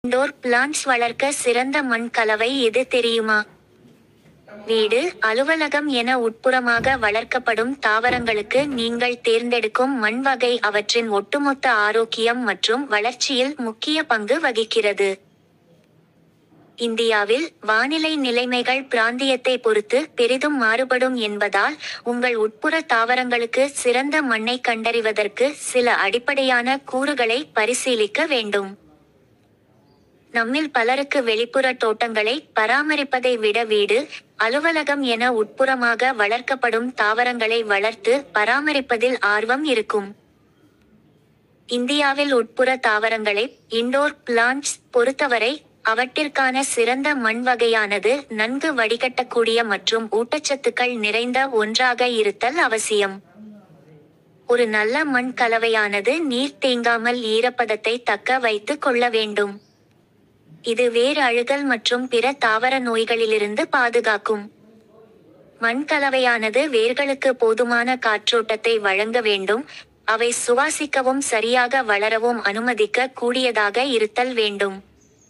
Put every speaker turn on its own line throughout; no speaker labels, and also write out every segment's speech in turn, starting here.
indoor plants வளர்க்க சிறந்த மண் கலவை எது தெரியுமா வீடு அலுவலகம் என உட்புறமாக வளர்க்கப்படும் தாவரங்களுக்கு நீங்கள் தேர்ந்தெடுக்கும் மண் வகை அவற்றின் ஒட்டுமொத்த ஆரோக்கியம் மற்றும் வளர்ச்சியில் முக்கிய பங்கு வகிக்கிறது இந்தியாவில் வானிலை நிலைமைகள் பிராந்தியத்தை பொறுத்து பெரிதும் மாறுபடும் என்பதால் உங்கள் உட்புற தாவரங்களுக்கு சிறந்த மண்ணை கண்டறிவதற்கு சில அடிப்படையான கூறுகளை பரிசீலிக்க வேண்டும் நம்மில் பலருக்கு வெளிப்புற தோட்டங்களை பராமரிப்பதை விட வீடு அலுவலகம் என உட்புறமாக வளர்க்கப்படும் தாவரங்களை வளர்த்து பராமரிப்பதில் ஆர்வம் இருக்கும் இந்தியாவில் உட்புற தாவரங்களை இண்டோர் பிளான்ட்ஸ் பொறுத்தவரை அவற்றிற்கான சிறந்த மண் வகையானது நன்கு வடிகட்டக்கூடிய மற்றும் ஊட்டச்சத்துக்கள் நிறைந்த ஒன்றாக இருத்தல் அவசியம் ஒரு நல்ல மண் கலவையானது நீர் தேங்காமல் ஈரப்பதத்தை தக்க வைத்துக் கொள்ள வேண்டும் இது வேர் அழுகல் மற்றும் பிற தாவர நோய்களிலிருந்து பாதுகாக்கும் மண் கலவையானது வேர்களுக்கு போதுமான காற்றோட்டத்தை வழங்க வேண்டும் அவை சுவாசிக்கவும் சரியாக வளரவும் அனுமதிக்க கூடியதாக இருத்தல் வேண்டும்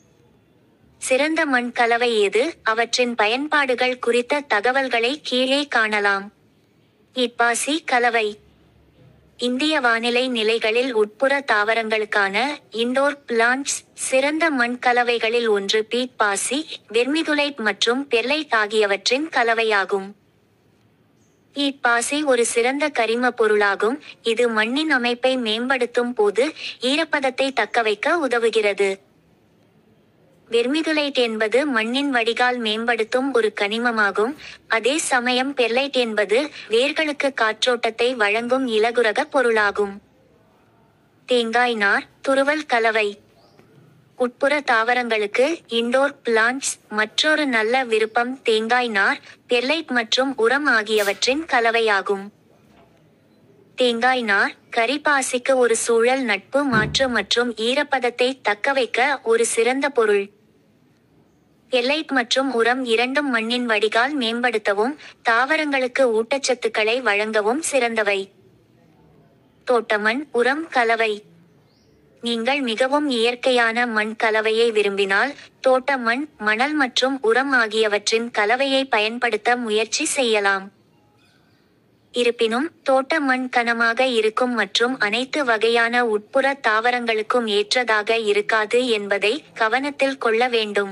சிறந்த மண் கலவை எது அவற்றின் பயன்பாடுகள் குறித்த தகவல்களை கீழே காணலாம் இப்பாசி கலவை இந்திய வானிலை நிலைகளில் உட்புற தாவரங்களுக்கான இண்டோர் பிளான்ட்ஸ் சிறந்த மண் கலவைகளில் ஒன்று பீட் பாசி வெர்மிகுலைட் மற்றும் பெர்லைட் ஆகியவற்றின் கலவையாகும் பீட் பாசி ஒரு சிறந்த கரிம பொருளாகும் இது மண்ணின் அமைப்பை மேம்படுத்தும் போது ஈரப்பதத்தை தக்கவைக்க உதவுகிறது வெர்மிகுலைட் என்பது மண்ணின் வடிகால் மேம்படுத்தும் ஒரு கனிமமாகும் அதே சமயம் பெர்லைட் என்பது வேர்களுக்கு காற்றோட்டத்தை வழங்கும் இலகுரக பொருளாகும் தேங்காய் நார் துருவல் கலவை உட்புற தாவரங்களுக்கு இண்டோர் பிளான்ட்ஸ் மற்றொரு நல்ல விருப்பம் தேங்காய் நார் பெர்லைட் மற்றும் உரம் ஆகியவற்றின் கலவையாகும் தேங்காய் நார் கரிபாசிக்கு ஒரு சூழல் நட்பு மாற்று மற்றும் ஈரப்பதத்தை தக்கவைக்க ஒரு சிறந்த பொருள் எல்லைட் மற்றும் உரம் இரண்டும் மண்ணின் வடிகால் மேம்படுத்தவும் தாவரங்களுக்கு ஊட்டச்சத்துக்களை வழங்கவும் சிறந்தவை தோட்டமண் உரம் கலவை நீங்கள் மிகவும் இயற்கையான மண் கலவையை விரும்பினால் தோட்ட மண் மணல் மற்றும் உரம் ஆகியவற்றின் கலவையை பயன்படுத்த முயற்சி செய்யலாம் இருப்பினும் தோட்ட மண் கனமாக இருக்கும் மற்றும் அனைத்து வகையான உட்புற தாவரங்களுக்கும் ஏற்றதாக இருக்காது என்பதை கவனத்தில் கொள்ள வேண்டும்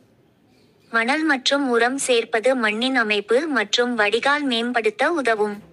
மணல் மற்றும் உரம் சேர்ப்பது மண்ணின் அமைப்பு மற்றும் வடிகால் மேம்படுத்த உதவும்